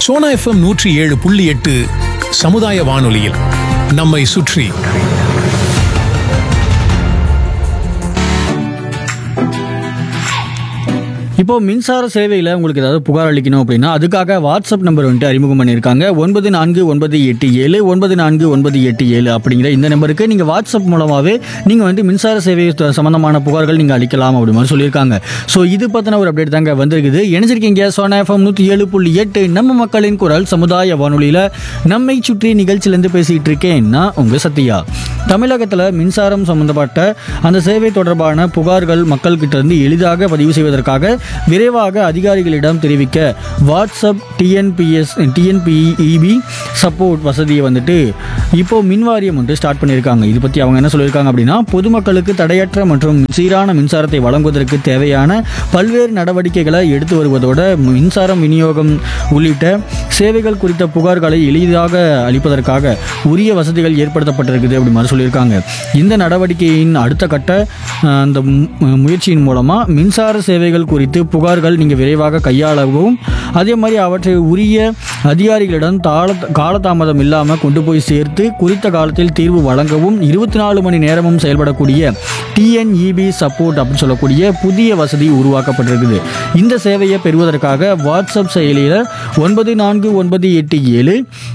Sona FM நூற்றி ஏழு புள்ளி எட்டு சமுதாய வானொலியில் நம்மை சுற்றி இப்போ மின்சார சேவையில் உங்களுக்கு ஏதாவது புகார் அளிக்கணும் அப்படின்னா அதுக்காக வாட்ஸ்அப் நம்பர் வந்துட்டு அறிமுகம் பண்ணியிருக்காங்க ஒன்பது நான்கு ஒன்பது எட்டு ஏழு ஒன்பது நான்கு ஒன்பது எட்டு ஏழு அப்படிங்கிற இந்த நம்பருக்கு நீங்கள் வாட்ஸ்அப் மூலமாகவே நீங்கள் வந்துட்டு மின்சார சேவை த- சம்பந்தமான புகார்கள் நீங்கள் அளிக்கலாம் அப்படி மாதிரி சொல்லியிருக்காங்க ஸோ இது பற்றின ஒரு அப்டேட் தாங்க வந்திருக்குது இணைஞ்சிருக்கீங்க சோனா எஃப்எம் நூற்றி ஏழு புள்ளி எட்டு நம்ம மக்களின் குரல் சமுதாய வானொலியில் நம்மை சுற்றி நிகழ்ச்சியிலேருந்து பேசிகிட்டு இருக்கேன் நான் உங்கள் சத்யா தமிழகத்தில் மின்சாரம் சம்பந்தப்பட்ட அந்த சேவை தொடர்பான புகார்கள் மக்கள்கிட்ட இருந்து எளிதாக பதிவு செய்வதற்காக விரைவாக அதிகாரிகளிடம் தெரிவிக்க வாட்ஸ்அப் டிஎன்பிஎஸ் டிஎன்பிஇபி சப்போர்ட் வசதியை வந்துட்டு இப்போ மின்வாரியம் வந்து ஸ்டார்ட் பண்ணியிருக்காங்க இது பற்றி அவங்க என்ன சொல்லியிருக்காங்க அப்படின்னா பொதுமக்களுக்கு தடையற்ற மற்றும் சீரான மின்சாரத்தை வழங்குவதற்கு தேவையான பல்வேறு நடவடிக்கைகளை எடுத்து வருவதோட மின்சாரம் விநியோகம் உள்ளிட்ட சேவைகள் குறித்த புகார்களை எளிதாக அளிப்பதற்காக உரிய வசதிகள் ஏற்படுத்தப்பட்டிருக்குது அப்படி மாதிரி சொல்லியிருக்காங்க இந்த நடவடிக்கையின் அடுத்த கட்ட அஹ், அந்த மு- முயற்சியின் மூலமாக மின்சார சேவைகள் குறித்து புகார்கள் நீங்கள் விரைவாக கையாளவும் அதே மாதிரி அவற்றை உரிய அதிகாரிகளிடம் தாள காலதாமதம் இல்லாமல் கொண்டு போய் சேர்த்து குறித்த காலத்தில் தீர்வு வழங்கவும் இருபத்தி நாலு மணி நேரமும் செயல்படக்கூடிய டிஎன்இபி சப்போர்ட் அப்படின்னு சொல்லக்கூடிய புதிய வசதி உருவாக்கப்பட்டிருக்குது இந்த சேவையை பெறுவதற்காக வாட்ஸ்அப் செயலியில் ஒன்பது நான்கு ஒன்பது எட்டு ஏழு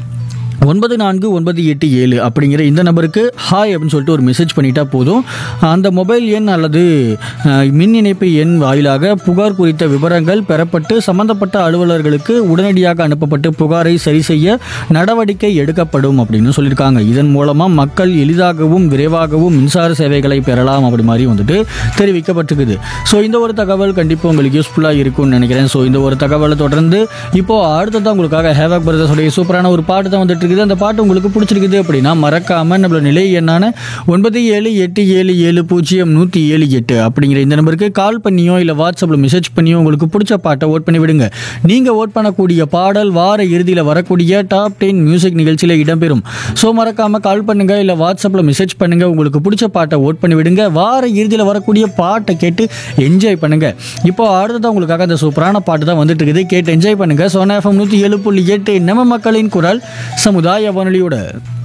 ஒன்பது நான்கு ஒன்பது எட்டு ஏழு அப்படிங்கிற இந்த நம்பருக்கு ஹாய் அப்படின்னு சொல்லிட்டு ஒரு மெசேஜ் பண்ணிட்டா போதும் அந்த மொபைல் எண் அல்லது அஹ், மின் இணைப்பு எண் வாயிலாக புகார் குறித்த விவரங்கள் பெறப்பட்டு சம்பந்தப்பட்ட அலுவலர்களுக்கு உடனடியாக அனுப்பப்பட்டு புகாரை சரி செய்ய நடவடிக்கை எடுக்கப்படும் அப்படின்னு சொல்லியிருக்காங்க இதன் மூலமாக மக்கள் எளிதாகவும் விரைவாகவும் மின்சார சேவைகளை பெறலாம் அப்படி மாதிரி வந்துட்டு தெரிவிக்கப்பட்டிருக்குது ஸோ இந்த ஒரு தகவல் கண்டிப்பாக உங்களுக்கு யூஸ்ஃபுல்லாக இருக்கும்னு நினைக்கிறேன் ஸோ இந்த ஒரு தகவலை தொடர்ந்து இப்போ அடுத்ததான் உங்களுக்காக ஹேவாக் பிரதர்ஸோடைய சூப்பரான ஒரு பாட்டு தான் வந்துட்டு இருக்குது அந்த பாட்டு உங்களுக்கு பிடிச்சிருக்குது அப்படின்னா மறக்காம நம்மளோட நிலை எண்ணான ஒன்பது ஏழு எட்டு ஏழு ஏழு பூஜ்ஜியம் நூற்றி ஏழு எட்டு அப்படிங்கிற இந்த நம்பருக்கு கால் பண்ணியோ இல்லை வாட்ஸ்அப்பில் மெசேஜ் பண்ணியோ உங்களுக்கு பிடிச்ச பாட்டை ஓட் பண்ணி விடுங்க நீங்கள் ஓட் பண்ணக்கூடிய பாடல் வார இறுதியில் வரக்கூடிய டாப் டென் மியூசிக் நிகழ்ச்சியில் இடம்பெறும் ஸோ மறக்காம கால் பண்ணுங்க இல்லை வாட்ஸ்அப்பில் மெசேஜ் பண்ணுங்க உங்களுக்கு பிடிச்ச பாட்டை ஓட் பண்ணி விடுங்க வார இறுதியில் வரக்கூடிய பாட்டை கேட்டு என்ஜாய் பண்ணுங்க இப்போ அடுத்ததான் உங்களுக்காக அந்த சூப்பரான பாட்டு தான் வந்துட்டு இருக்குது கேட்டு என்ஜாய் பண்ணுங்க சோனா எஃப்எம் நூற்றி ஏழு புள்ளி எட்டு நம்ம மக்களின் குரல் சமுதாய வானொலியோட